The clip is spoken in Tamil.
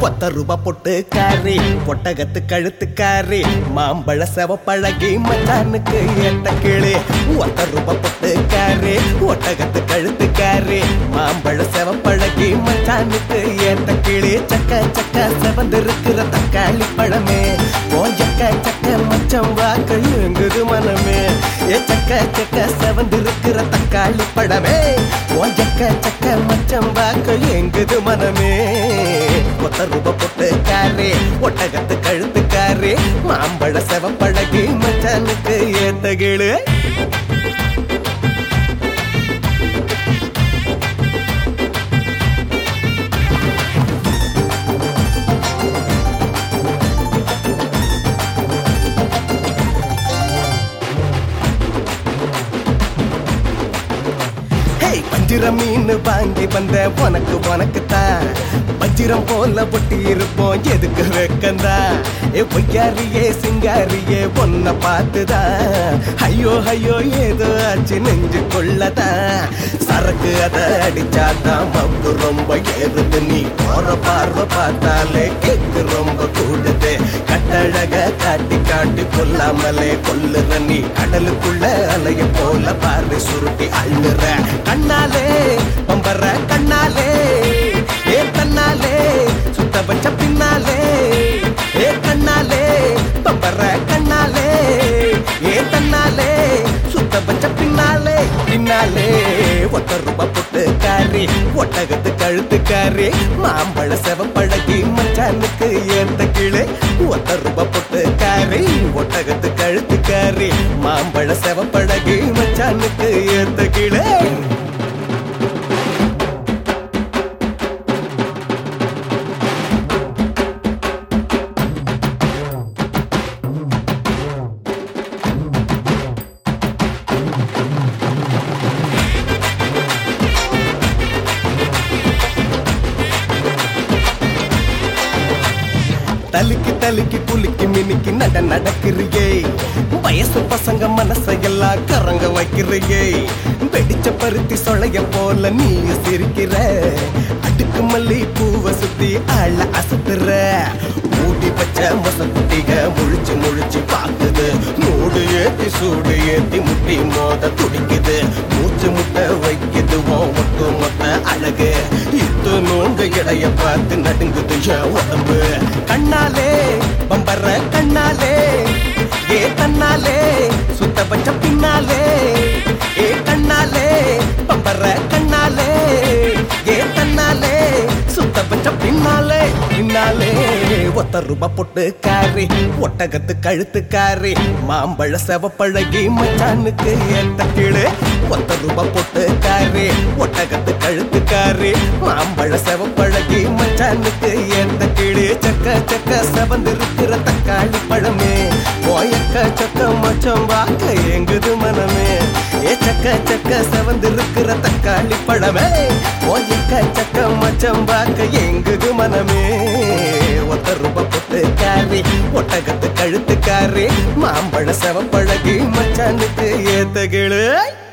ஒத்த ரூபா பொட்டு காரி பொட்டகத்து கழுத்து காரி மாம்பழ செவப்பழகி மச்சானுக்கு ஏட்ட கிளி ஒத்த ரூபா பொட்டு காரி ஒட்டகத்து கழுத்து காரி மாம்பழ செவப்பழகி மச்சானுக்கு ஏட்ட கிளி சக்க சக்க செவந்திருக்கிற தக்காளி பழமே ஓ சக்க சக்க மச்சம் வாக்க எங்குது மனமே ஏ சக்க சக்க செவந்திருக்கிற தக்காளி பழமே ஓ சக்க சக்க மச்சம் வாக்க எங்குது மனமே ஒத்த ரூபா பொட்டு காரே ஒட்டகத்து கழுத்து காரே மாம்பழ செவப்பழகி மச்சானுக்கு ஏத்த கிளு ஹேய் வஞ்சிரம் மீன் வாங்கி வந்த உனக்கு உனக்கு தான் வஞ்சிரம் போல ஒட்டி இருப்போம் எதுக்கு வெக்கந்தா ஏ பொய்யாரியே சிங்காரியே பொண்ண பார்த்துதான் ஐயோ ஐயோ ஏதோ ஆச்சு நெஞ்சு கொள்ளதான் சரக்கு அதை அடிச்சாதான் மப்பு ரொம்ப ஏறுது நீ போற பார்வை பார்த்தாலே கேக்கு ரொம்ப கூடுது கட்டழக காட்டி காட்டி கொல்லாமலே கொல்லுற நீ கடலுக்குள்ள அலைய போல பார்வை சுருட்டி அள்ளுற கண்ணாலே பம்பர கண்ணாலே ஏ கண்ணாலே சுத்த வச்ச பின்னாலே ஏ கண்ணாலே பம்பர கண்ணாலே ஏ தன்னாலே சுத்த வச்ச பின்னாலே பின்னாலே ஒத்த ரூபா பொட்டு காரி ஒட்டகத்து கழுத்து காரி மாம்பழ செவப்பழகி மச்சானுக்கு ஏத்த கிளே ஒத்த ரூபா பொட்டு காரி ஒட்டகத்து கழுத்து காரி மாம்பழ செவப்பழகி மச்சானுக்கு ஏத்த கிளே தலுக்கி தலுக்கி குலுக்கி மினுக்கி நட நடக்கிறியே வயசு பசங்க மனசையெல்லாம் கரங்க வைக்கிறியே வெடிச்ச பருத்தி சொலைய போல நீ சிரிக்கிற அடுக்கு மல்லி பூவை சுத்தி ஆள அசத்துற மூடி பச்ச மொசக்குட்டிக முழிச்சு முழிச்சு பாக்குது மூடு ஏத்தி சூடு ஏத்தி முட்டி மோத துடிக்குது மூச்சு முட்டை வைக்குது ஓ மொத்த மொத்த அழகு இத்து நோங்க இடைய பார்த்து நடுங்குது என் உடம்பு கண்ணாலே பம்பர கண்ணாலே ஏ கண்ணாலே சுத்த பச்ச பின்னாலே ஏ கண்ணாலே பம்பர கண்ணாலே ஏ கண்ணாலே சுத்த பச்ச பின்னாலே பின்னாலே ஒத்த ரூபா பொட்டு காரி ஒட்டகத்து கழுத்து காரி மாம்பழ செவப்பழகி மச்சானுக்கு ஏத்த கீழே ஒத்த ரூபா பொட்டு காரி ஒட்டகத்து கழுத்து காரி மாம்பழ செவப்பழகி மச்சானுக்கு ஏத்த கீழே சக்க சக்க செவந்திருக்கிற தக்காளி பழமே போயக்க சக்க மச்சம் வாக்க எங்குது மனமே ஏ சக்க சக்க செவந்திருக்கிற தக்காளி பழமே போயக்க சக்க மச்சம் வாக்க எங்குது மனமே ஒத்த ரூபா பொட்டு காரி ஒட்டகத்து கழுத்து காரி மாம்பழ செவப்பழகி மச்சானுக்கு ஏத்த கிளு